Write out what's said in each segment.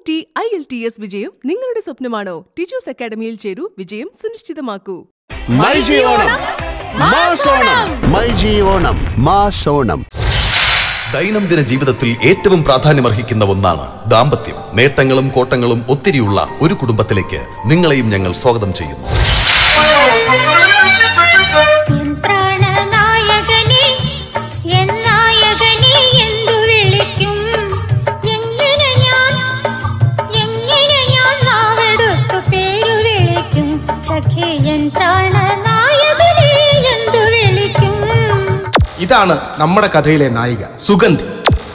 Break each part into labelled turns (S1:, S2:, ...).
S1: T I L T S വിജയം നിങ്ങളുടെ സ്വപ്നമാണോ teachers അക്കാഡമിയിൽ ചേരൂ വിജയം സുനിശ്ചിതമാക്കൂ
S2: മൈജി ഓണം മാസോണം മൈജി ഓണം മാസോണം
S3: ദൈനംദിന ജീവിതത്തിൽ ഏറ്റവും പ്രാധാന്യമർഹിക്കുന്ന ഒന്നാണ് ദാമ്പത്യം നേട്ടങ്ങളും കോട്ടങ്ങളും ഒത്തിരിയുള്ള ഒരു കുടുംബത്തിലേക്ക് നിങ്ങളെയും ഞങ്ങൾ സ്വാഗതം ചെയ്യുന്നു
S4: എൻ പ്രാണനായകനെ എൻ നായകനെ എന്തു വിളിക്കും എങ്ങനെ ഞാൻ എങ്ങനെ ഞാൻ നാവെടുത്തു പേരു വിളിക്കും സഖേ എൻ പ്രാണനായകനെ എന്തു വിളിക്കും
S5: ഇതാണ് നമ്മുടെ കഥയിലെ നായിക സുഗന്ധി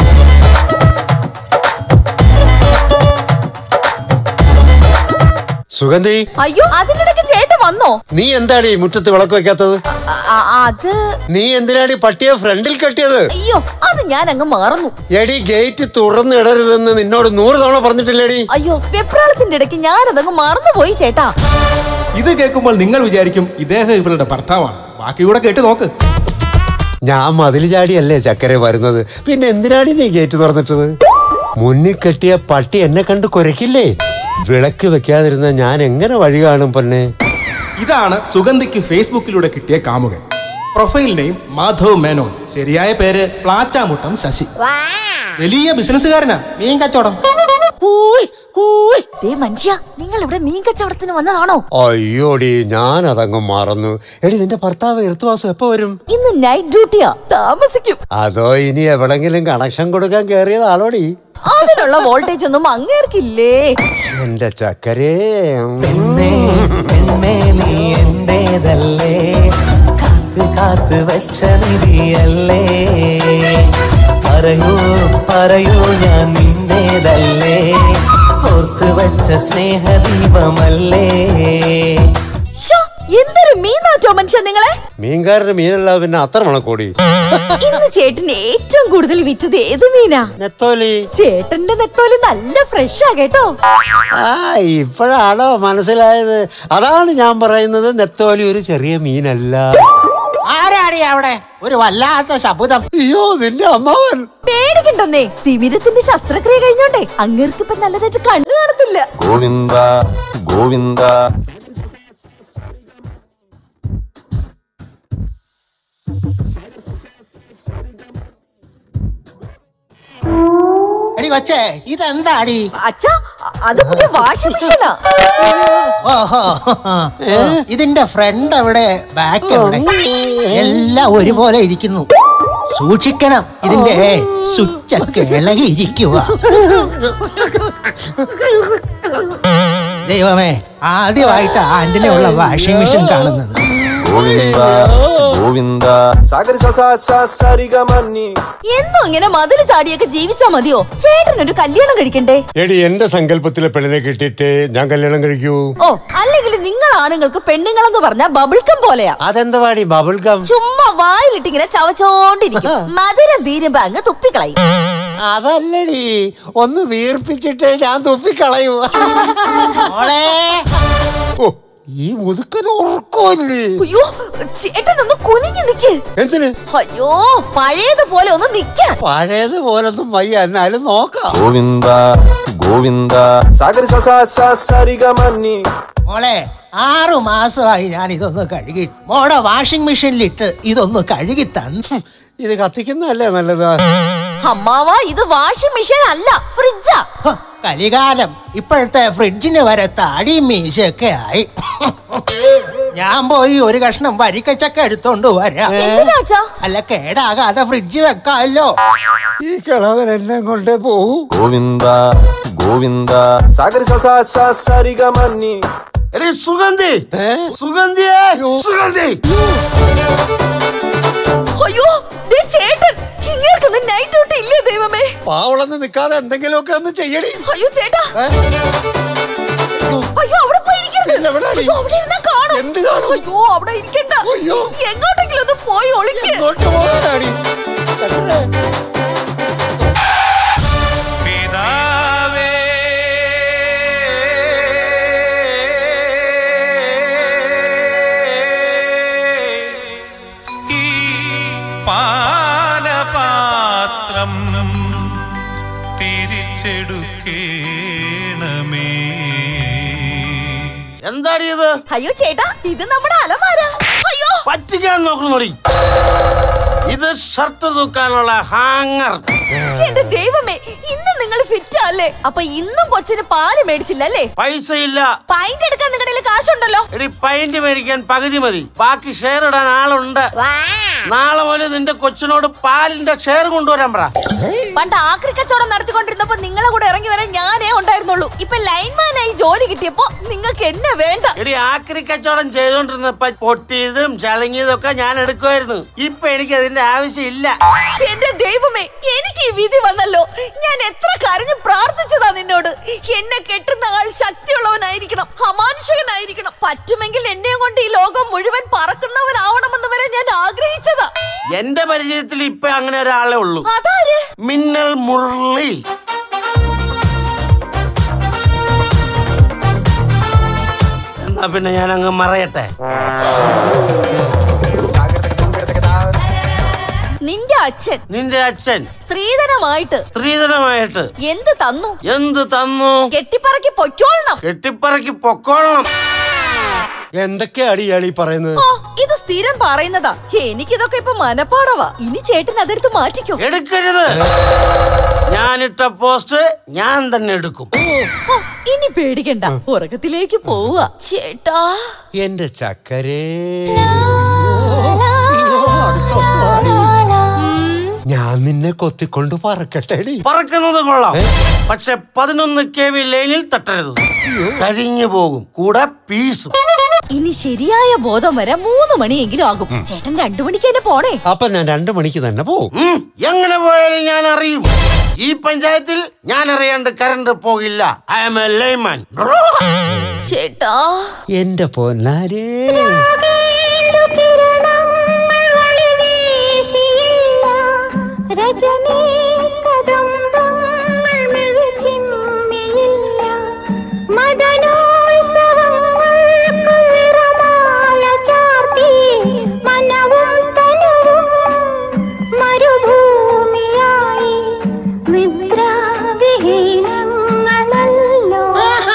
S2: സുഗന്ധി
S6: അയ്യോ അതിനിടയ്ക്ക് ചേട്ടൻ വന്നോ
S2: നീ എന്താണ് ഈ മുറ്റത്ത് വിളക്ക് വെക്കാത്തത്
S6: അ- അ- അത്
S2: നീ എന്തിനാണ് ഈ പട്ടിയെ ഫ്രണ്ടിൽ കെട്ടിയത്
S6: അയ്യോ അത് ഞാൻ അങ്ങ് മറന്നു
S2: എടി ഗേറ്റ് തുറന്നിടരുതെന്ന് നിന്നോട് നൂറ് തവണ പറഞ്ഞിട്ടില്ലേടി
S6: അയ്യോ വെപ്രാളത്തിന്റെ ഇടയ്ക്ക് ഞാനതങ്ങ് മറന്നുപോയി ചേട്ടാ
S5: ഇത് കേൾക്കുമ്പോൾ നിങ്ങൾ വിചാരിക്കും ഇദ്ദേഹം ഇവരുടെ ഭർത്താവാണ് ബാക്കി കൂടെ കേട്ട് നോക്ക്
S2: ഞാൻ മതിൽ ചാടിയല്ലേ ചക്കര വരുന്നത് പിന്നെ എന്തിനാടി നീ ഗേറ്റ് തുറന്നിട്ടത് മുന്നിൽ കെട്ടിയ പട്ടി എന്നെ കണ്ട് കുരക്കില്ലേ വിളക്ക് വെക്കാതിരുന്ന ഞാൻ എങ്ങനെ വഴി കാണും പൊന്നെ
S5: ഇതാണ് സുഗന്ധിക്ക് ഫേസ്ബുക്കിലൂടെ കിട്ടിയ കാമുകൻ പ്രൊഫൈൽ നെയിം മാധവ് മേനോൻ ശരിയായ പേര് പ്ലാച്ചാമുട്ടം ശശി വലിയ ബിസിനസ്സുകാരനാ മീൻ കച്ചവടം
S2: കൂയ്, കൂയ്.
S6: ദേ മനുഷ്യ നിങ്ങൾ ഇവിടെ മീൻ കച്ചവടത്തിന് വന്നതാണോ
S2: അയ്യോടി ഞാൻ അതങ്ങ് മറന്നു എടി നിന്റെ ഭർത്താവ് ഋതുവാസം എപ്പോ വരും
S6: ഇന്ന് നൈറ്റ് ഡ്യൂട്ടിയാ താമസിക്കും
S2: അതോ ഇനി എവിടെങ്കിലും കണക്ഷൻ കൊടുക്കാൻ കേറിയതാളോടി
S6: അതിനുള്ള വോൾട്ടേജ് ഒന്നും അങ്ങേർക്കില്ലേ
S2: എന്റെ ചക്കരേ
S7: പെണ്ണേ പെണ്ണേ നീ എന്റേതല്ലേ കാത്ത് കാത്ത് വെച്ച നിധിയല്ലേ പറയൂ പറയൂ ഞാൻ നിന്റേതല്ലേ ഓർത്ത് വെച്ച സ്നേഹദീപമല്ലേ
S6: ശ്ശോ, എന്തൊരു മീനാറ്റോ മനുഷ്യ നിങ്ങളെ
S2: മീൻകാരന് മീനല്ലാതെ പിന്നെ അത്ര മണക്കോടി
S6: ഇന്ന് ചേട്ടന് ഏറ്റവും കൂടുതൽ വിറ്റത് ഏത് മീനാ
S2: നെത്തോലി
S6: ചേട്ടന്റെ നെത്തോലി നല്ല ഫ്രഷാ കേട്ടോ
S2: ആ ഇപ്പോഴാണോ മനസ്സിലായത് അതാണ് ഞാൻ പറയുന്നത് നെത്തോലി ഒരു ചെറിയ മീനല്ല
S8: ആരാടി അവിടെ ഒരു വല്ലാത്ത ശബ്ദം
S2: അയ്യോ നിന്റെ അമ്മാവൻ
S6: പേടിക്കണ്ടെന്നേ തിമിരത്തിന്റെ ശസ്ത്രക്രിയ കഴിഞ്ഞോണ്ടേ അങ്ങേർക്ക് ഇപ്പൊ നല്ലതായിട്ട് കണ്ണു കാണത്തില്ല
S3: ഗോവിന്ദ ഗോവിന്ദ
S8: എടി കൊച്ചേ ഇതെന്താടി
S6: അച്ഛാ അത് പുതിയ വാഷിംഗ് മെഷീനാ
S8: ഓഹോ ഇതിന്റെ ഫ്രണ്ട് എവിടെ ബാക്ക് എവിടെ എല്ലാം ഒരുപോലെ ഇരിക്കുന്നു സൂക്ഷിക്കണം ഇതിന്റെ സ്വിച്ചൊക്കെ ഇളകി ഇരിക്കുക ദൈവമേ ആദ്യമായിട്ട് ആന്റിനുള്ള വാഷിംഗ് മെഷീൻ കാണുന്നത്
S3: ഗോവിന്ദ ഗോവിന്ദ സാഗരി സരിഗമന്നി
S6: എന്നും ഇങ്ങനെ മതില് ചാടിയൊക്കെ ജീവിച്ചാ മതിയോ ചേട്ടനൊരു കല്യാണം കഴിക്കണ്ടേ
S2: എടി എന്റെ സങ്കല്പത്തിലെ പെണ്ണിനെ കിട്ടിയിട്ട് ഞാൻ കല്യാണം കഴിക്കൂ
S6: ഓ അല്ലെങ്കിൽ നിങ്ങൾ ആണുങ്ങൾക്ക് പെണ്ണുങ്ങളെന്ന് പറഞ്ഞ ബബിൾക്കം പോലെയാ
S2: അതെന്താ പാടി ബബിൾ ഗം
S6: ചുമ്മാ വായിലിട്ടിങ്ങനെ ചവച്ചോണ്ടിരിക്കും മധുരം തീരുമ്പോ അങ്ങ് തുപ്പിക്കളയും
S2: അതല്ലടി ഒന്ന് വീർപ്പിച്ചിട്ട് ഞാൻ തുപ്പിക്കളയൂ
S8: മോളെ
S2: ഓ ഈ മുതുക്കന് ഉറക്കമില്ലേ
S6: അയ്യോ ചേട്ടനൊന്ന് കുനിഞ്ഞു നിക്ക്
S2: എന്തിന്
S6: അയ്യോ പഴയതുപോലെ ഒന്ന് നിക്കാൻ
S2: പഴയതുപോലൊന്നും വയ്യ എന്നാലും നോക്കാം
S3: ഗോവിന്ദ ഗോവിന്ദ സാഗരി സരിഗമന്നി
S8: മോളെ ആറു മാസമായി ഞാൻ ഇതൊന്ന് കഴുകി മോടെ വാഷിംഗ് മെഷീനിലിട്ട് ഇതൊന്ന് കഴുകി തന്നു
S2: ഇത് കത്തിക്കുന്നതല്ലേ നല്ലത്
S6: അമ്മാവ ഇത് വാഷിംഗ് മെഷീൻ അല്ല ഫ്രിഡ്ജാ
S8: ഹ്, കലികാലം ഇപ്പോഴത്തെ ഫ്രിഡ്ജിന് വരെ താടി മീശയൊക്കെ ആയി ഞാൻ പോയി ഒരു കഷ്ണം വരിക്കച്ചക്ക എടുത്തോണ്ട് വരാം
S6: എന്തിനാച്ചാ
S8: അല്ല കേടാകാതെ ഫ്രിഡ്ജ് വെക്കാമല്ലോ
S2: ഈ കിളവൻ എന്നെ കൊണ്ടേ പോകൂ
S3: ഗോവിന്ദ ഗോവിന്ദ സാഗരി സരിഗമന്നി എടി സുഗന്ധി സുഗന്ധിയേ സുഗന്ധി
S6: അയ്യോ ദേ ചേട്ടൻ ഇങ്ങേർക്കൊന്നും നൈറ്റ് ഡ്യൂട്ടി ഇല്ലേ ദൈവമേ
S2: പാവളന്ന് നിൽക്കാതെ എന്തെങ്കിലുമൊക്കെ ഒന്ന് ചെയ്യടി
S6: അയ്യോ ചേട്ടാ
S2: ഏ?
S6: അയ്യോ അവിടെ പോയി ഇരിക്കരുത്.
S2: ഇല്ല, എവിടെയാടി?
S6: അയ്യോ, അവിടെ ഇരുന്നാ കാണും.
S2: എന്ത് കാണും?
S6: അയ്യോ അവിടെ ഇരിക്കണ്ട
S2: അയ്യോ.
S6: എങ്ങോട്ടെങ്കിലും ഒന്ന് പോയി ഒളിക്ക്
S2: ഇങ്ങോട്ട് പോകാനാടി ചക്കരേ.
S9: ഈ പാനപാത്രം തിരിച്ചെടുക്കേണം എന്താടി ഇത്
S6: അയ്യോ ചേട്ടാ ഇത് നമ്മുടെ അലമാര അയ്യോ
S9: പറ്റിക്കാൻ നോക്കണോടി ഇത് ഷർട്ട് തൂക്കാനുള്ള ഹാങ്ങർ
S6: എന്റെ ദൈവമേ ഇന്ന് നിങ്ങൾ ഫിറ്റ് അല്ലേ അപ്പൊ ഇന്നും കൊച്ചിന് പാല് മേടിച്ചില്ല അല്ലേ
S9: പൈസ ഇല്ല
S6: പൈന്റ് എടുക്കാൻ നിങ്ങളുടെ കയ്യില് കാശുണ്ടല്ലോ
S9: എടി പൈന്റ് മേടിക്കാൻ പകുതി മതി ബാക്കി ഷെയർ ഇടാൻ ആളുണ്ട് നാളെ മുതൽ നിന്റെ കൊച്ചിനോട് പാലിന്റെ ഷെയർ കൊണ്ടുവരാൻ പറ
S6: പണ്ട് ആക്രി കച്ചവടം നടത്തിക്കൊണ്ടിരുന്നപ്പോ നിങ്ങളെ കൂടെ ഇറങ്ങി വരാൻ ഞാനേ ഉണ്ടായിരുന്നുള്ളൂ ഇപ്പൊ ലൈൻമാനായി ജോലി കിട്ടിയപ്പോ നിങ്ങൾക്ക് എന്നെ വേണ്ട
S9: എടി ആക്രി കച്ചവടം ചെയ്തോണ്ടിരുന്നപ്പോ പൊട്ടിയതും ചളങ്ങിയതും ഒക്കെ ഞാൻ എടുക്കുമായിരുന്നു ഇപ്പൊ എനിക്ക് അതിന്റെ ആവശ്യമില്ല
S6: എന്റെ ദൈവമേ എനിക്ക് ഈ വിധി വന്നല്ലോ ഞാൻ എത്ര കരഞ്ഞു പ്രാർത്ഥിച്ചതാ നിന്നോട് എന്നെ കെട്ടുന്ന ആൾ ശക്തിയുള്ളവനായിരിക്കണം അമാനുഷികനായിരിക്കണം പറ്റുമെങ്കിൽ എന്നെ കൊണ്ട് ഈ ലോകം മുഴുവൻ പറക്കുന്നവനാവണമെന്ന് വരെ ഞാൻ ആഗ്രഹിച്ചതാ
S9: എന്റെ പരിചയത്തിൽ ഇപ്പൊ അങ്ങനെ ഒരാളെ ഉള്ളൂ
S6: അതാര്
S9: മിന്നൽ മുരളി എന്നാ പിന്നെ ഞാൻ അങ്ങ് മറയട്ടെ
S6: നിന്റെ അച്ഛൻ
S9: നിന്റെ അച്ഛൻ
S6: സ്ത്രീധനമായിട്ട്
S9: സ്ത്രീധനമായിട്ട്
S6: എന്ത് തന്നു
S9: എന്ത് തന്നു
S6: കെട്ടിപ്പറക്കി പൊയ്ക്കോളണം
S9: കെട്ടിപ്പറക്കി പൊക്കോളണം
S2: എന്തൊക്കെയാടി ഇയാളീ പറയുന്നത്
S6: ഓ ഇത് സ്ഥിരം പറയുന്നതാ എനിക്കിതൊക്കെ ഇപ്പൊ മനപ്പാടവാ ഇനി ചേട്ടൻ അതെടുത്ത് മാറ്റിക്കോ
S9: എടുക്കരുത് ഞാനിട്ട പോസ്റ്റ് ഞാൻ തന്നെ എടുക്കും
S6: ഓ, ഇനി പേടിക്കണ്ട ഉറക്കത്തിലേക്ക് പോവുക ചേട്ടാ
S2: എന്റെ ചക്കരേ ഞാൻ നിന്നെ കൊത്തിക്കൊണ്ട് പറക്കട്ടെടി
S9: പറക്കുന്നത് കൊള്ളാം പക്ഷെ പതിനൊന്ന് കെ വി ലൈനിൽ തട്ടരുത് കരിഞ്ഞു പോകും കൂടെ പീസും
S6: ഇനി ശരിയായ ബോധം വരാൻ മൂന്ന് മണിയെങ്കിലും ആകും ചേട്ടൻ രണ്ടു മണിക്ക് തന്നെ പോണേ
S2: അപ്പൊ ഞാൻ രണ്ടു മണിക്ക് തന്നെ പോവും
S9: ഉം, എങ്ങനെ പോയാലും ഞാൻ അറിയും ഈ പഞ്ചായത്തിൽ ഞാൻ അറിയാണ്ട് കറണ്ട് പോകില്ല ഐ എം എ ലൈമാൻ
S6: ചേട്ടാ
S2: എന്റെ പൊന്നാരേ
S4: രജനീ കദംബങ്ങൾ മെഴുചിമ്മിയില്ല മദനോത്സവങ്ങൾക്ക് നിറമാല ചാർത്തി മനവും തനുവും മരുഭൂമിയായി നിദ്രാവിഹീനങ്ങളല്ലോ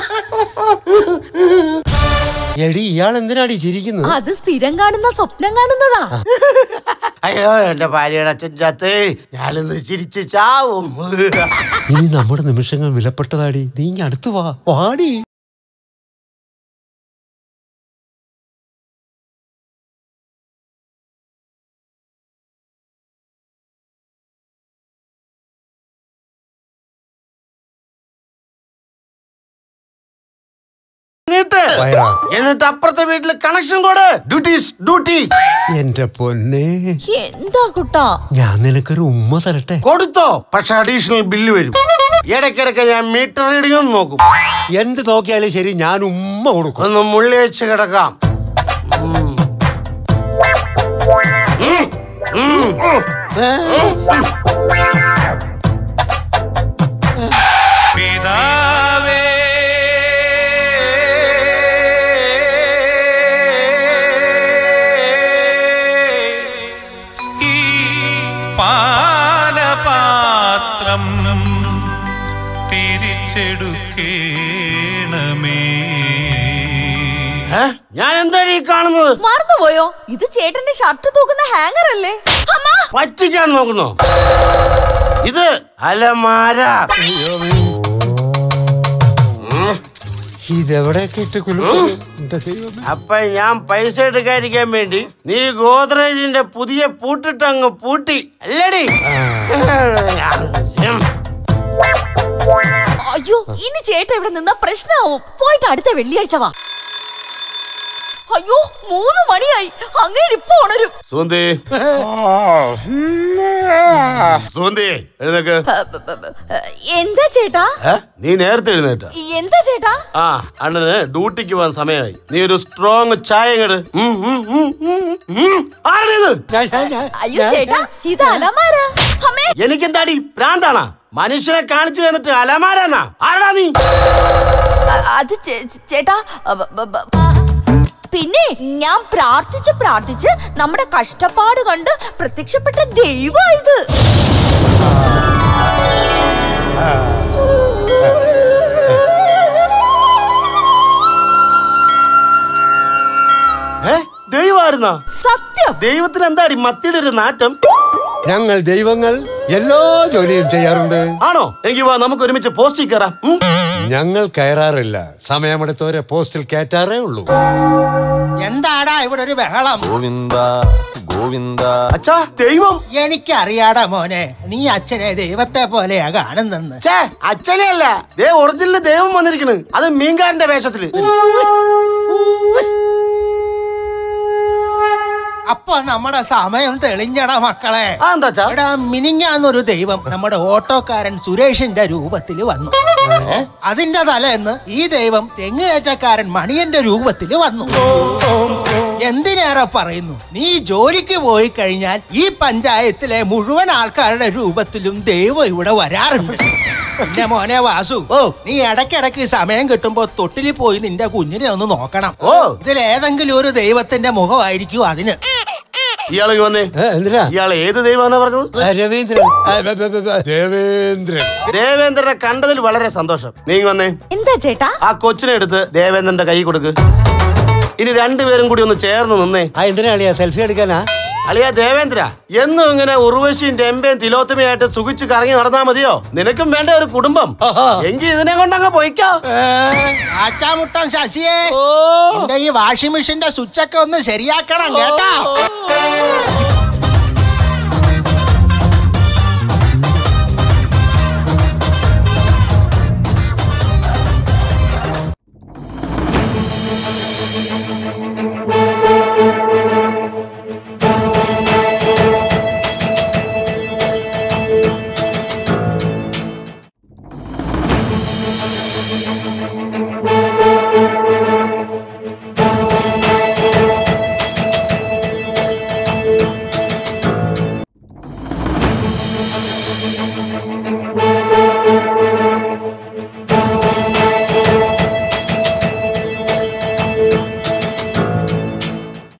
S2: എടി ഇയാൾ എന്തിനാടി ചിരിക്കുന്നത്
S6: അത് സ്ഥിരം കാണുന്ന സ്വപ്നം കാണുന്നതാ
S9: അയ്യോ എന്റെ ഭാര്യയുടെ അച്ഛൻ ചാത്തേ ഞാനിന്ന് ചിരിച്ച് ചാവും
S2: ഇനി നമ്മുടെ നിമിഷങ്ങൾ വിലപ്പെട്ടതാടി നീ ഇങ്ങ് അടുത്ത് വാ വാടി
S9: എന്നിട്ട്
S2: വയറാ.
S9: എന്നിട്ട് അപ്പുറത്തെ വീട്ടിൽ കണക്ഷൻ കൊടു ഡ്യൂട്ടീസ് ഡ്യൂട്ടി
S2: എന്റെ പൊന്നെ
S6: എന്താ കുട്ടാ
S2: ഞാൻ നിനക്കൊരു ഉമ്മ തരട്ടെ
S9: കൊടുത്തോ പക്ഷെ അഡീഷണൽ ബില്ല് വരും ഇടയ്ക്കിടയ്ക്ക് ഞാൻ മീറ്റർ റീഡിംഗ് നോക്കും
S2: എന്ത് നോക്കിയാലും ശരി ഞാൻ ഉമ്മ കൊടുക്കും
S9: ഒന്ന് മുള്ളി വെച്ച് കിടക്കാം ഉം. ഉം. ഉം.
S10: പിതാവേ ഈ പാനപാത്രം തിരിച്ചെടുക്കേണമേ
S9: ഏ? ഞാൻ എന്താണ് ഈ കാണുന്നത്
S6: മറന്നുപോയോ ഇത് ചേട്ടന്റെ ഷർട്ട് തൂക്കുന്ന ഹാങ്ങർ അല്ലേ അമ്മാ
S9: പറ്റിക്കാൻ നോക്കുന്നോ ഇത് അലമാര
S2: ഇതെവിടെയൊക്കെ ഇട്ട് കുലുക്കും എന്റെ ദൈവമേ.
S9: അപ്പൊ ഞാൻ പൈസ എടുക്കാതിരിക്കാൻ വേണ്ടി നീ ഗോദ്രേജിന്റെ പുതിയ പൂട്ടിട്ട് അങ്ങ് പൂട്ടി അല്ലേടി
S6: അയ്യോ ഇനി ചേട്ടൻ ഇവിടെ നിന്നാ പ്രശ്നമാവും പോയിട്ട് അടുത്ത വെള്ളിയാഴ്ച വാ അയ്യോ മൂന്ന് മണിയായി അങ്ങനെ ഇപ്പൊ ഉണരും
S9: സുന്ദി സുന്ദി എഴുന്നേക്ക്
S6: ഹ, ബ, ബ, ബ, എന്താ ചേട്ടാ
S9: ഏ? നീ നേരത്തെ എഴുന്നേറ്റ
S6: എന്താ ചേട്ടാ
S9: ആ അണ്ണന് ഡ്യൂട്ടിക്ക് പോകാൻ സമയമായി നീ ഒരു സ്ട്രോങ് ചായ ഇങ്ങട് ഉം, ഉം, ഉം, ഉം, ഉം. ആരുടേത്?
S2: ഞാൻ- ഞാൻ- ഞാൻ-
S6: അയ്യോ
S2: ഞാൻ-
S6: ചേട്ടാ ഇത് അലമാര അമ്മേ
S9: എനിക്കെന്താടി ഭ്രാന്താണാ മനുഷ്യനെ കാണിച്ചു തന്നിട്ട് അലമാരാന്നാ ആരാ നീ
S6: അ- അത് ചേ- ചേട്ടാ അ, ബ, ബ, ബ. പിന്നെ ഞാൻ പ്രാർത്ഥിച്ച് പ്രാർത്ഥിച്ച് നമ്മുടെ കഷ്ടപ്പാട് കണ്ട് പ്രത്യക്ഷപ്പെട്ട ദൈവം ഇത്
S9: ചെയ്യുന്ന
S6: സത്യം
S9: ദൈവത്തിന് എന്താടി മത്തിയുടെ ഒരു നാറ്റം
S2: ഞങ്ങൾ ദൈവങ്ങൾ എല്ലാ ജോലിയും ചെയ്യാറുണ്ട്
S9: ആണോ എനിക്ക് വാ നമുക്ക് ഒരുമിച്ച് പോസ്റ്റിൽ കയറാം ഉം?
S2: ഞങ്ങൾ കയറാറില്ല സമയമെടുത്തവരെ പോസ്റ്റിൽ കയറ്റാറേ ഉള്ളൂ
S8: എന്താടാ ഇവിടെ ഒരു ബഹളം
S7: ഗോവിന്ദ ഗോവിന്ദ
S9: അച്ഛാ ദൈവം
S8: എനിക്കറിയാടാ മോനെ നീ അച്ഛനെ ദൈവത്തെ പോലെയാ കാണുന്നെന്ന്
S9: ഛേ അച്ഛനെ അല്ല ദേ ഒറിജിനൽ ദൈവം വന്നിരിക്കണ് അത് മീൻകാരന്റെ വേഷത്തില്
S8: അപ്പൊ നമ്മുടെ സമയം തെളിഞ്ഞടാ മക്കളെ
S9: ആ എന്താ അച്ഛാ
S8: എടാ മിനിഞ്ഞാന്നൊരു ദൈവം നമ്മുടെ ഓട്ടോക്കാരൻ സുരേഷിന്റെ രൂപത്തിൽ വന്നു അതിന്റെ തലേന്ന് ഈ ദൈവം തെങ്ങുകയറ്റക്കാരൻ മണിയന്റെ രൂപത്തിൽ വന്നു എന്തിനേറെ പറയുന്നു നീ ജോലിക്ക് പോയി കഴിഞ്ഞാൽ ഈ പഞ്ചായത്തിലെ മുഴുവൻ ആൾക്കാരുടെ രൂപത്തിലും ദൈവം ഇവിടെ വരാറുണ്ട് പിന്നെ മോനെ വാസു
S9: ഓ.
S8: നീ ഇടയ്ക്കിടയ്ക്ക് സമയം കിട്ടുമ്പോ തൊട്ടിലിൽ പോയി നിന്റെ കുഞ്ഞിനെ ഒന്ന് നോക്കണം
S9: ഓ.
S8: ഇതിൽ ഏതെങ്കിലും ഒരു ദൈവത്തിന്റെ മുഖമായിരിക്കും അതിന്
S9: ഇയാളെ വന്നേ
S2: ഏ, എന്തിനാ
S9: ഇയാൾ ഏത് ദൈവമാണെന്നാ പറഞ്ഞത്
S2: ആ, രവീന്ദ്രൻ ആ, ബ, ബ, ബ, ബ, ദേവേന്ദ്രൻ
S9: ദേവേന്ദ്രനെ കണ്ടതിൽ വളരെ സന്തോഷം നീ വന്നേ
S6: എന്താ ചേട്ടാ
S9: ആ കൊച്ചിനെ എടുത്ത് ദേവേന്ദ്രന്റെ കൈ കൊടുക്ക് ഇനി രണ്ടുപേരും കൂടി ഒന്ന് ചേർന്ന് നിന്നേ
S2: ആ എന്തിനാ അളിയാ സെൽഫി എടുക്കാനാ
S9: അളിയ ദേവേന്ദ്ര എന്നും ഇങ്ങനെ ഉർവശിയും ടെമ്പയും തിലോത്തമയായിട്ട് സുഖിച്ച് കറങ്ങി നടന്നാ മതിയോ നിനക്കും വേണ്ട ഒരു കുടുംബം എങ്കിൽ ഇതിനെ കൊണ്ടങ്ങ് പോയിക്കോ
S8: ആച്ചാമുട്ടൻ ശശിയെ എന്റെ ഈ വാഷിംഗ് മെഷീന്റെ സ്വിച്ച് ഒക്കെ ഒന്ന് ശരിയാക്കണം കേട്ടോ